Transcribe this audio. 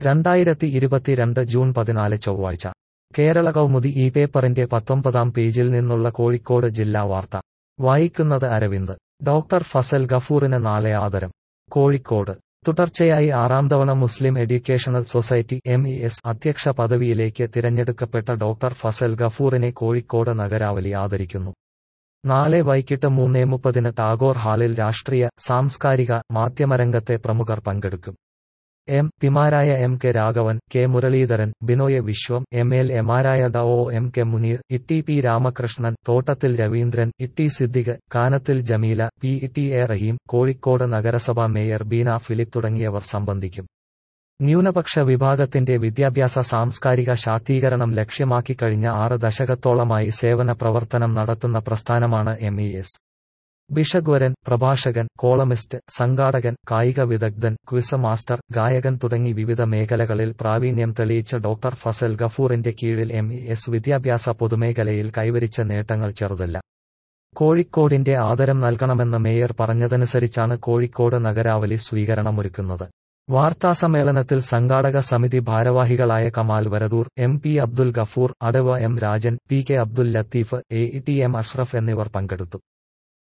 രണ്ടായിരത്തി ഇരുപത്തിരണ്ട് ജൂൺ പതിനാല് ചൊവ്വാഴ്ച കേരള കൗമുദി ഈ പേപ്പറിന്റെ പത്തൊമ്പതാം പേജിൽ നിന്നുള്ള കോഴിക്കോട് ജില്ലാ വാർത്ത വായിക്കുന്നത് അരവിന്ദ് ഡോക്ടർ ഫസൽ ഗഫൂറിന് നാളെ ആദരം കോഴിക്കോട് തുടർച്ചയായി ആറാം തവണ Muslim Educational Society M E S അധ്യക്ഷ പദവിയിലേക്ക് തിരഞ്ഞെടുക്കപ്പെട്ട ഡോക്ടർ ഫസൽ ഗഫൂറിനെ കോഴിക്കോട് നഗരാവലി ആദരിക്കുന്നു നാളെ വൈകിട്ട് മൂന്നേ മുപ്പതിന് ടാഗോർ ഹാളിൽ രാഷ്ട്രീയ സാംസ്കാരിക മാധ്യമരംഗത്തെ പ്രമുഖർ പങ്കെടുക്കും എം പിമാരായ M K Raghavan K Muraleedharan Binoy Viswam M L എമാരായ ഡ ഒ എം കെ മുനീർ ഇട്ടി പി രാമകൃഷ്ണൻ തോട്ടത്തിൽ രവീന്ദ്രൻ ഇട്ടി Siddique Kanathil Jameela P T A Rahim Kozhikode നഗരസഭാ മേയർ ബീന ഫിലിപ്പ് തുടങ്ങിയവർ സംബന്ധിക്കും ന്യൂനപക്ഷ വിഭാഗത്തിന്റെ വിദ്യാഭ്യാസ സാംസ്കാരിക ശാക്തീകരണം ലക്ഷ്യമാക്കി കഴിഞ്ഞ ആറ് ദശകത്തോളമായി സേവന പ്രവർത്തനം നടത്തുന്ന പ്രസ്ഥാനമാണ് എം ഇ എസ് ബിഷഗ്വരൻ പ്രഭാഷകൻ കോളമിസ്റ്റ് സംഘാടകൻ കായിക വിദഗ്ധൻ ക്വിസ് മാസ്റ്റർ ഗായകൻ തുടങ്ങി വിവിധ മേഖലകളിൽ പ്രാവീണ്യം തെളിയിച്ച ഡോക്ടർ ഫസൽ ഗഫൂറിന്റെ കീഴിൽ എം ഇ എസ് വിദ്യാഭ്യാസ പൊതുമേഖലയിൽ കൈവരിച്ച നേട്ടങ്ങൾ ചെറുതല്ല കോഴിക്കോടിന്റെ ആദരം നൽകണമെന്ന് മേയർ പറഞ്ഞതനുസരിച്ചാണ് കോഴിക്കോട് നഗരാവലി സ്വീകരണമൊരുക്കുന്നത് വാർത്താസമ്മേളനത്തിൽ സംഘാടക സമിതി ഭാരവാഹികളായ കമാൽ വരദൂർ എം പി അബ്ദുൽ ഗഫൂർ അടവ M Rajan P K Abdul Latheef A T M Ashraf എന്നിവർ പങ്കെടുത്തു